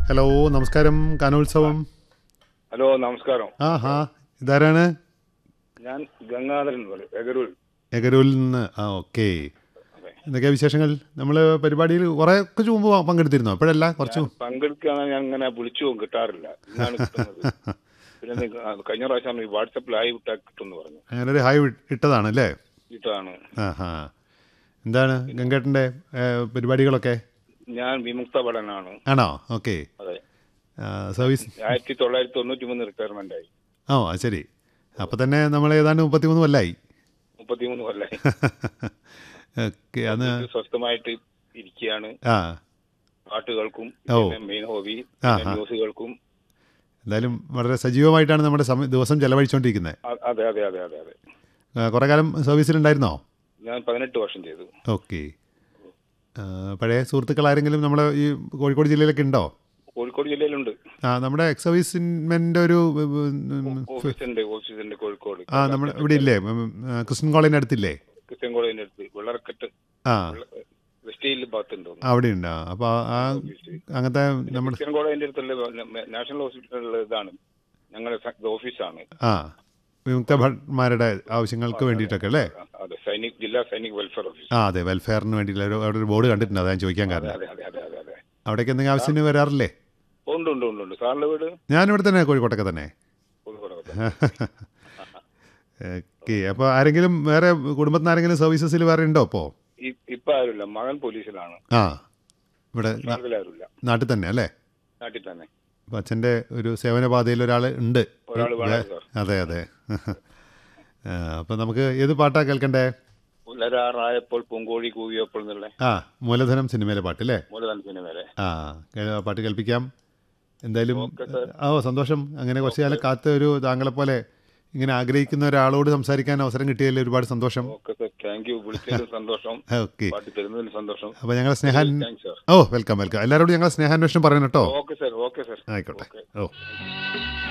Hello നമസ്കാരം ഗാനോത്സവം hello നമസ്കാരം ആ ഹാ ഇതാരാണ് ഞാൻ ഗംഗാധരൻ പറയും എഗരൂർ എഗരൂരിൽ നിന്ന് ആ ഓക്കെ അതെ. എന്തൊക്കെയാ വിശേഷങ്ങൾ നമ്മൾ പരിപാടിയിൽ കുറേ ഒക്കെ മുമ്പ് പങ്കെടുത്തിരുന്നോ ഇപ്പോഴല്ല കുറച്ചു പങ്കെടുക്കാൻ ഞാൻ അങ്ങനെ വിളിച്ചു പോകും കിട്ടാറില്ല ഇന്നാണ് കിട്ടുന്നത് പിന്നെ ഇത് ആ, കഴിഞ്ഞ പ്രാവശ്യം ഈ വാട്സപ്പ് ലൈവ് ഇട്ടാ കിട്ടുമെന്ന് പറഞ്ഞു അങ്ങനെ ഒരു ഹായ് വി- ഇട്ടതാണ് അല്ലേ ഇട്ടാണ് ആ ഹാ എന്താണ് ഗംഗേട്ടൻ്റെ പരിപാടികളൊക്കെ ഞാൻ വിമുക്ത ഭടനാണ് ആണോ ഓക്കെ അതെ സർവീസ് ആയിരത്തി തൊള്ളായിരത്തി തൊണ്ണൂറ്റി മൂന്ന് റിട്ടയർമെന്റ് ആയി ഓ അത് ശരി അപ്പോൾ തന്നെ നമ്മൾ ഏതാണ്ട് മുപ്പത്തിമൂന്ന് കൊല്ലായി മുപ്പത്തിമൂന്ന് കൊല്ലായി ഓക്കെ അന്ന് സ്വസ്ഥമായിട്ട് ഇരിക്കുകയാണ് ആ പാട്ടുകൾക്കും ഓ. മെയിൻ ഹോബി ആ, ആ. ന്യൂസുകൾക്കും എന്തായാലും വളരെ സജീവമായിട്ടാണ് നമ്മുടെ സമയ ദിവസം ചെലവഴിച്ചുകൊണ്ടിരിക്കുന്നത് അ- അതെ അതെ അതെ അതെ അതെ കുറേ കാലം സർവീസിലുണ്ടായിരുന്നോ ഞാൻ പതിനെട്ട് വർഷം ചെയ്തു ഓക്കെ പഴയ സുഹൃത്തുക്കൾ ആരെങ്കിലും നമ്മുടെ ഈ കോഴിക്കോട് ജില്ലയിലൊക്കെ ഉണ്ടോ കോഴിക്കോട് ജില്ലയിലുണ്ട് ആ നമ്മുടെ എക്സ് സർവീസ്മെൻ്റെ ഒരു ഉം, ഓഫീസുണ്ട് ഓഫീസുണ്ട് കോഴിക്കോട് ആ നമ്മുടെ ഇവിടെ ഇല്ലേ ഉം, ആ, ക്രിസ്ത്യൻ കോളേജിൻ്റെ അടുത്തില്ലേ ക്രിസ്ത്യൻ കോളേജിന്റെ അടുത്ത് വെള്ളറക്കെട്ട് ആ വെസ്റ്റ് ഹില്ല് ഭാഗത്തുണ്ട് ഒന്ന്. അവിടെ ഉണ്ട് അപ്പോൾ ആ ഓഫീസ്. അങ്ങനത്തെ നമ്മുടെ ക്രിസ്ത്യൻ കോളേജിന്റെ അടുത്തുള്ള നാഷണൽ ഹോസ്പിറ്റലിലുള്ള ഇതാണ് ഞങ്ങളുടെ സ- ഓഫീസാണ് ആ വിമുക്ത ഭട്മാരുടെ ആവശ്യങ്ങൾക്ക് വേണ്ടിയിട്ടൊക്കെ അല്ലേ അതെ സൈനിക് ജില്ലാ സൈനിക് വെൽഫെയർ ഓഫീസ് ആ അതെ വെൽഫെയറിന് വേണ്ടിയിട്ടുള്ള ഒരു അവിടെ ഒരു ബോർഡ് കണ്ടിട്ടുണ്ട് അതാ ഞാൻ ചോദിക്കാൻ അതെ കാരണം അതെ അതെ അതെ അതെ അതെ അവിടേക്ക് എന്തെങ്കിലും ആവശ്യത്തിന് വരാറില്ലേ ഉണ്ട് ഉണ്ട് ഉണ്ട് ഉണ്ട് സാറിന്റെ വീട് ഞാനിവിടെ തന്നെ കോഴിക്കോട്ടൊക്കെ തന്നെ കോഴിക്കോട് ഓക്കെ അപ്പോൾ ആരെങ്കിലും വേറെ കുടുംബത്തിന് ആരെങ്കിലും സർവീസസിൽ വേറെ ഉണ്ടോ ഇപ്പോൾ ഇപ്പൊ ആരുമില്ല മകൻ പോലീസിലാണ് ആ ഇവിടെ നാ- നാട്ടിലാരുമില്ല നാട്ടിൽ തന്നെ അല്ലേ നാട്ടിൽ തന്നെ അപ്പോൾ അച്ഛൻ്റെ ഒരു സേവന പാതയിൽ ഒരാൾ ഉണ്ട് ഒരാൾ വേണം സാർ അതെ അതെ അപ്പോൾ നമുക്ക് ഏത് പാട്ടാ കേൾക്കണ്ടേ പുലരാറായപ്പോൾ പൂങ്കോഴി കൂവിയപ്പോൾ എന്നുള്ള ആ മൂലധനം സിനിമയിലെ പാട്ട് അല്ലേ മൂലധന സിനിമയിലെ ആ കേ- ആ പാട്ട് കേൾപ്പിക്കാം എന്തായാലും ഓക്കെ സാർ. ഓ സന്തോഷം അങ്ങനെ കുറച്ച് കാലം കാത്ത് ഒരു താങ്കളെ പോലെ ഇങ്ങനെ ആഗ്രഹിക്കുന്ന ഒരാളോട് സംസാരിക്കാൻ അവസരം കിട്ടിയതിൽ ഒരുപാട് സന്തോഷം ഓക്കെ സാർ താങ്ക് യു വിളിച്ചതിന് സന്തോഷം ഓക്കെ പാട്ട് തരുന്നതിന് സന്തോഷം അപ്പോൾ ഞങ്ങൾ സ്നേഹാൻ താങ്ക്സ് സാർ ഓ വെൽക്കം വെൽക്കം എല്ലാവരോടും ഞങ്ങൾ സ്നേഹാന്വേഷണം പറയണം കേട്ടോ ഓക്കെ സാർ ഓക്കെ സാർ ആയിക്കോട്ടെ ഓക്കെ ഓ